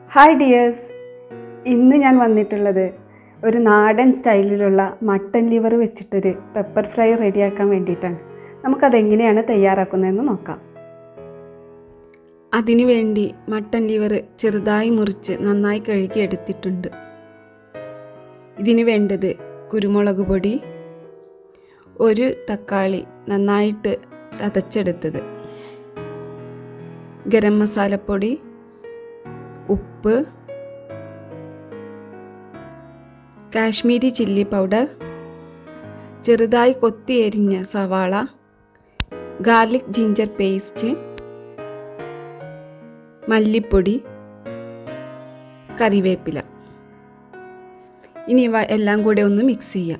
hi dears ഇന്ന് ഞാൻ വന്നിട്ടുള്ളത് ഒരു നാടൻ സ്റ്റൈലിലുള്ള മട്ടൻ ലിവർ വെച്ചിട്ടൊരു പെപ്പർ ഫ്രൈ റെഡിയാക്കാൻ വേണ്ടിയിട്ടാണ് നമുക്കതെങ്ങനെയാണ് തയ്യാറാക്കുന്നതെന്ന് നോക്കാം അതിനു വേണ്ടി മട്ടൻ ലിവർ ചെറുതായി മുറിച്ച് നന്നായി കഴുകി എടുത്തിട്ടുണ്ട് ഇതിന് വേണ്ടത് കുരുമുളക് പൊടി ഒരു തക്കാളി നന്നായിട്ട് ചതച്ചെടുത്തത് ഗരം മസാലപ്പൊടി ഉപ്പ് കാശ്മീരി ചില്ലി പൗഡർ ചെറുതായി കൊത്തി എരിഞ്ഞ സവാള ഗാർലിക് ജിഞ്ചർ പേസ്റ്റ് മല്ലിപ്പൊടി കറിവേപ്പില ഇനി ഇവ എല്ലാം കൂടെ ഒന്ന് മിക്സ് ചെയ്യാം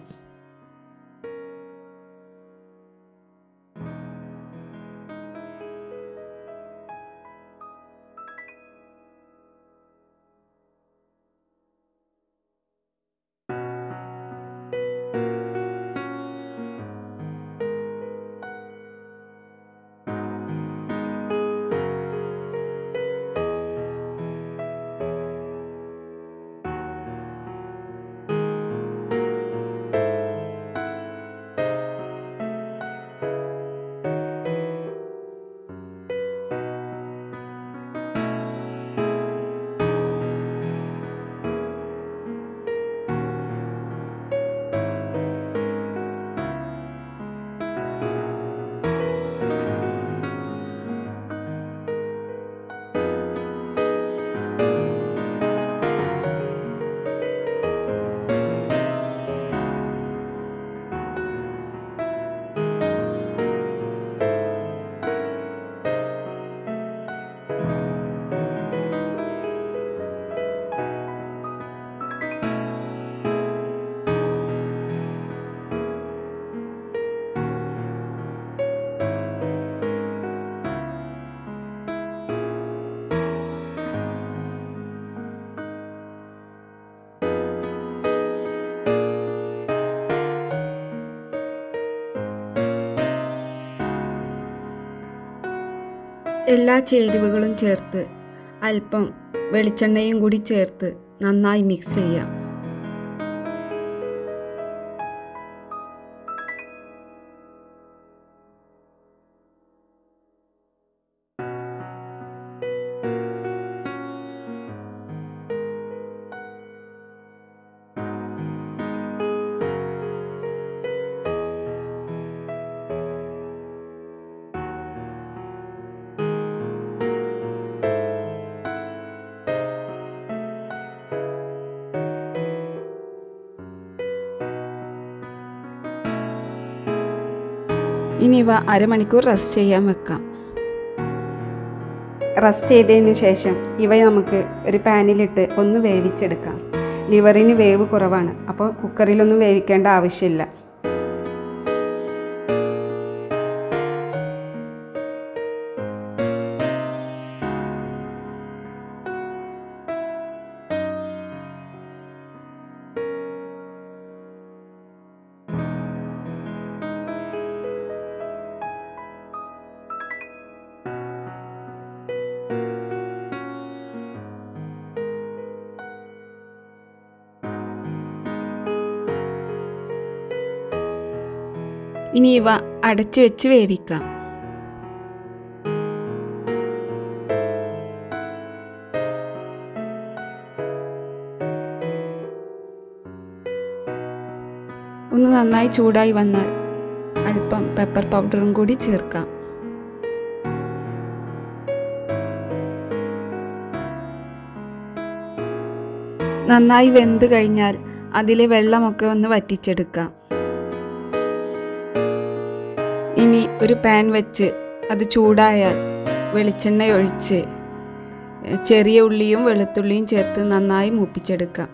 എല്ലാ ചേരുവകളും ചേർത്ത് അല്പം വെളിച്ചെണ്ണയും കൂടി ചേർത്ത് നന്നായി മിക്സ് ചെയ്യാം ഇനി ഇവ അരമണിക്കൂർ റെസ്റ്റ് ചെയ്യാൻ വെക്കാം റെസ്റ്റ് ചെയ്തതിന് ശേഷം ഇവ നമുക്ക് ഒരു പാനിലിട്ട് ഒന്ന് വേവിച്ചെടുക്കാം ലിവറിന് വേവ് കുറവാണ് അപ്പോൾ കുക്കറിലൊന്നും വേവിക്കേണ്ട ആവശ്യമില്ല ഇനി ഇവ അടച്ചു വെച്ച് വേവിക്കാം ഒന്ന് നന്നായി ചൂടായി വന്നാൽ അല്പം പെപ്പർ പൗഡറും കൂടി ചേർക്കാം നന്നായി വെന്ത് കഴിഞ്ഞാൽ അതിലെ വെള്ളമൊക്കെ ഒന്ന് വറ്റിച്ചെടുക്കാം ഇനി ഒരു പാൻ വെച്ച് അത് ചൂടായാൽ വെളിച്ചെണ്ണ ഒഴിച്ച് ചെറിയ ഉള്ളിയും വെളുത്തുള്ളിയും ചേർത്ത് നന്നായി മൂപ്പിച്ചെടുക്കാം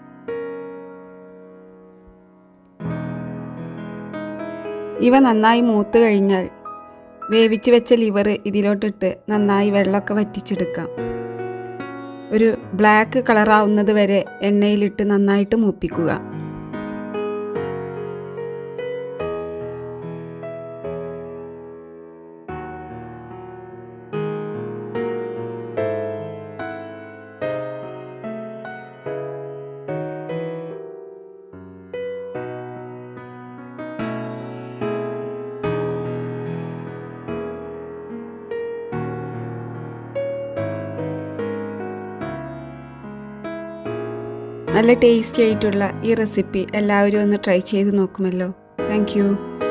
ഇവ നന്നായി മൂത്ത് കഴിഞ്ഞാൽ വേവിച്ച് വെച്ച ലിവർ ഇതിലോട്ടിട്ട് നന്നായി വെള്ളമൊക്കെ വറ്റിച്ചെടുക്കാം ഒരു ബ്ലാക്ക് കളറാവുന്നത് വരെ എണ്ണയിലിട്ട് നന്നായിട്ട് മൂപ്പിക്കുക നല്ല ടേസ്റ്റി ആയിട്ടുള്ള ഈ റെസിപ്പി എല്ലാവരും ഒന്ന് ട്രൈ ചെയ്ത് നോക്കുമല്ലോ താങ്ക്